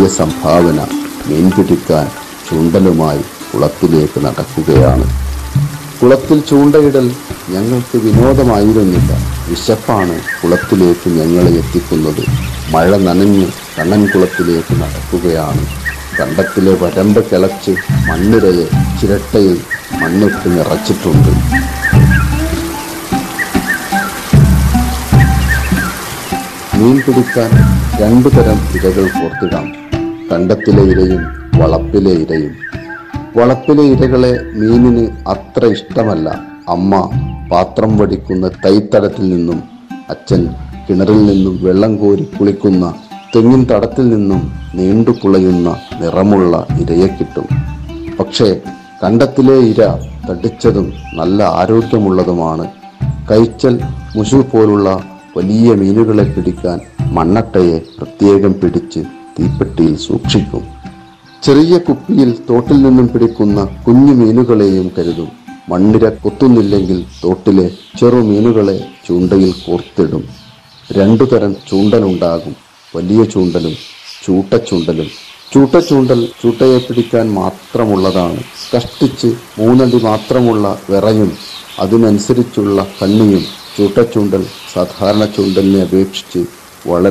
ഈ സംഭാവന മീൻ പിടിക്കാൻ ചൂണ്ടലുമായി കുളത്തിലേക്ക് നടക്കുകയാണ് കുളത്തിൽ ചൂണ്ടയിടൽ ഞങ്ങൾക്ക് വിനോദമായിരുന്നില്ല വിശപ്പാണ് കുളത്തിലേക്ക് ഞങ്ങളെ എത്തിക്കുന്നത് മഴ നനഞ്ഞ് കണ്ണൻ കുളത്തിലേക്ക് നടക്കുകയാണ് കണ്ടത്തിലെ വരമ്പ് കിളച്ച് മണ്ണിരയെ ചിരട്ടയിൽ മണ്ണിട്ട് നിറച്ചിട്ടുണ്ട് മീൻ പിടിക്കാൻ രണ്ടു തരം ഇരകൾ കോർത്തിടാം കണ്ടത്തിലെ ഇരയും വളപ്പിലെ ഇരയും വളപ്പിലെ ഇരകളെ മീനിന് അത്ര ഇഷ്ടമല്ല അമ്മ പാത്രം വടിക്കുന്ന തൈത്തടത്തിൽ നിന്നും അച്ഛൻ കിണറിൽ നിന്നും വെള്ളം കോരി കുളിക്കുന്ന തെങ്ങിൻ തടത്തിൽ നിന്നും നീണ്ടു പുളയുന്ന നിറമുള്ള ഇരയെ കിട്ടും പക്ഷേ കണ്ടത്തിലെ ഇര തടിച്ചതും നല്ല ആരോഗ്യമുള്ളതുമാണ് കൈച്ചൽ മുഷു പോലുള്ള വലിയ മീനുകളെ പിടിക്കാൻ മണ്ണട്ടയെ പ്രത്യേകം പിടിച്ച് തീപ്പെട്ടിയിൽ സൂക്ഷിക്കും ചെറിയ കുപ്പിയിൽ തോട്ടിൽ നിന്നും പിടിക്കുന്ന കുഞ്ഞു മീനുകളെയും കരുതും മണ്ണിര കൊത്തുന്നില്ലെങ്കിൽ തോട്ടിലെ ചെറു മീനുകളെ ചൂണ്ടയിൽ കോർത്തിടും രണ്ടു തരം ചൂണ്ടലുണ്ടാകും വലിയ ചൂണ്ടലും ചൂട്ടച്ചൂണ്ടലും ചൂട്ടച്ചൂണ്ടൽ ചൂട്ടയെ പിടിക്കാൻ മാത്രമുള്ളതാണ് കഷ്ടിച്ച് മൂന്നടി മാത്രമുള്ള വിറയും അതിനനുസരിച്ചുള്ള കണ്ണിയും ചൂട്ടച്ചൂണ്ടൽ സാധാരണ ചൂണ്ടലിനെ അപേക്ഷിച്ച് വളരെ